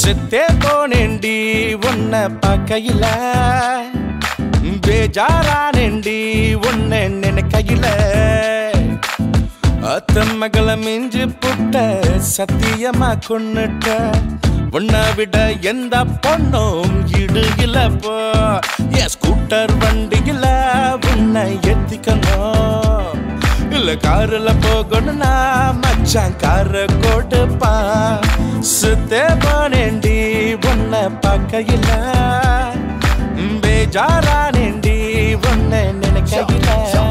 செத்தே போனேண்டி உன்னை பார்க்கையில பேஜாரானேண்டி உன்னை நினைக்கையில அத்த மகள மிஞ்சு புட்ட சத்தியமா கொன்னுட்ட உன்னை விட எந்த பொண்ணும் இடு இல்லப்போ என் ஸ்கூட்டர் வண்டியில உன்னை ஏத்திக்கணும் இல்ல காருல போகணும்னா மச்சான் கார கொடுப்பா சுத்தே போனேண்டி உன்னை பார்க்கையில பேஜாரானேண்டி உன்னை நினைக்கையில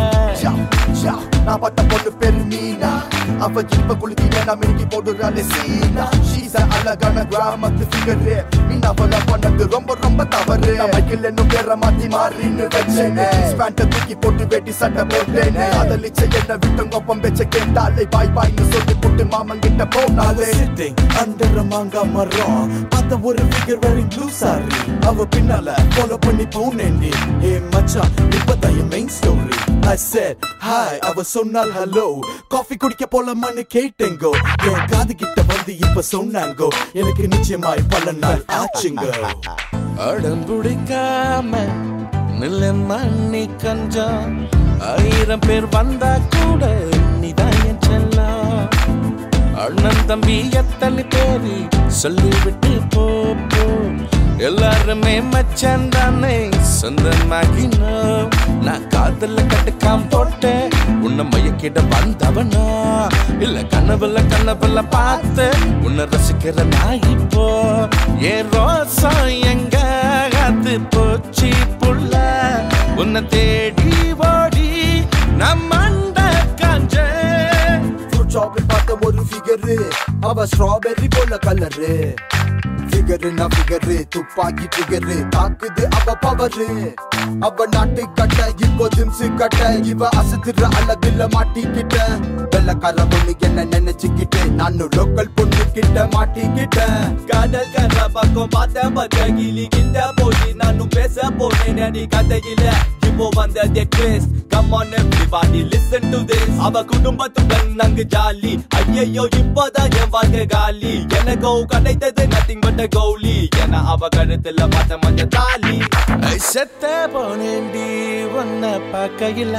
நான் பட்ட பொண்ணு பேரு மீனா அவ இப்ப குளிக்கிற நான் மினிக்கி போடுறாளே சீனா ஷீஸ் அழகான கிராமத்து ஃபிகரு மீனா அவள பண்ணது ரொம்ப ரொம்ப தவறு மைக்கில் என்னும் பேர மாத்தி மாறின்னு வச்சேனே ஸ்பேண்ட தூக்கி போட்டு வெட்டி சட்டை போட்டேனே அதலிச்ச என்ன விட்டு கொப்பம் வச்ச கேட்டாலே பாய் பாய்னு சொல்லி போட்டு மாமன் கிட்ட போனாலே sitting under a manga மரம் பார்த்த ஒரு figure wearing blue saree அவ பின்னால follow பண்ணி போனேன்டி ஏ மச்சான் இப்பதான் என் main story I said hi அவ சொன்னால் hello காஃபி குடிக்க போலாமான்னு கேட்டேங்கோ என் காது கிட்ட வந்து இப்ப சொன்னாங்கோ எனக்கு நிச்சயமாய் பல நாள் ஆச்சுங்க அடம்புடிக்காம நில்ல மண்ணி கஞ்சம் ஆயிரம் பேர் வந்தா கூட நீதான் என் செல்லம் அண்ணன் தம்பி எத்தனை பேரு சொல்லிவிட்டு போ போ எல்லாருமே மச்சான் தானே சொந்தமாகினோம் நான் காதல கட்டுக்காம் போட்டேன் உன்னை மயக்கிட வந்தவனா இல்ல கனவுல கனவுல பார்த்து உன்னை ரசிக்கிற நான் இப்போ ஏன் ரோசம் எங்க அது போச்சு புள்ள உன்னை தேடி ஓடி நம்ம மண்ட காஞ்சேன் ஃப்ரூட் ஷாப்பில் பார்த்த ஒரு ஃபிகரு அவ ஸ்ட்ராபெர்ரி போல கலரு ஃபிகரு நான் ஃபிகரு துப்பாக்கி ட்ரிகரு தாக்குது அவ பவரு அவ நாட்டு கட்ட இப்போ ஜிம்ஸு கட்ட இவ அசத்துற அழகுல மாட்டிக்கிட்ட வெள்ளக்கார பொண்ணு என்ன நினைச்சுக்கிட்டு நானும் லோக்கல் பொண்ணு கிட்ட மாட்டிக்கிட்டேன் காதல் கர பக்கம் பார்த்த பார்த்த கிளி கிட்ட போய் நானும் பேச போனேன் அடி கதையில இப்போ வந்ததே twist come on everybody listen to this அவ குடும்பத்துடன் நாங்க ஜாலி ஐயையோ இப்போதான் என் வாழ்க்கை காலி எனக்கோ கிடைத்தது நத்திங் பட் கௌலி என அவ கழுத்துல பார்த்த மஞ்ச தாலி ஐ செத்த போனேண்டி உன்னை பார்க்கையில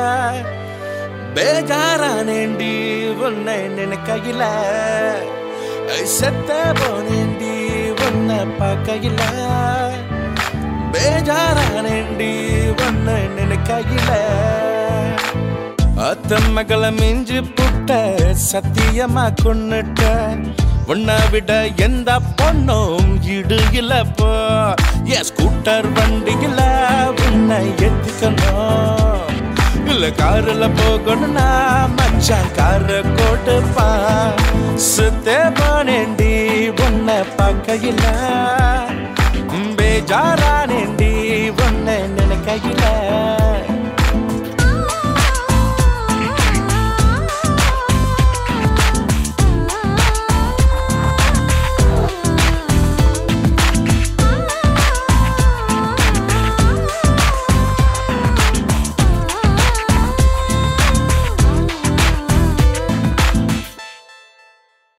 பேஜாரானேண்டி உன்னை நினைக்கையில ஐ செத்த போனேண்டி உன்னை பார்க்கையில பேஜாரானேண்டி உன்னை நினைக்கையில அத்த மகள மிஞ்சு புட்ட சத்தியமா கொன்னுட்ட உன்னை விட எந்த பொண்ணும் இடு இல்லப்போ என் ஸ்கூட்டர் வண்டியில உன்னை ஏத்திக்கணும் இல்ல காருல போகணும்னா மச்சான் கார கொடுப்பா சுத்தே போனேண்டி உன்னை பார்க்கையில பேஜாரானே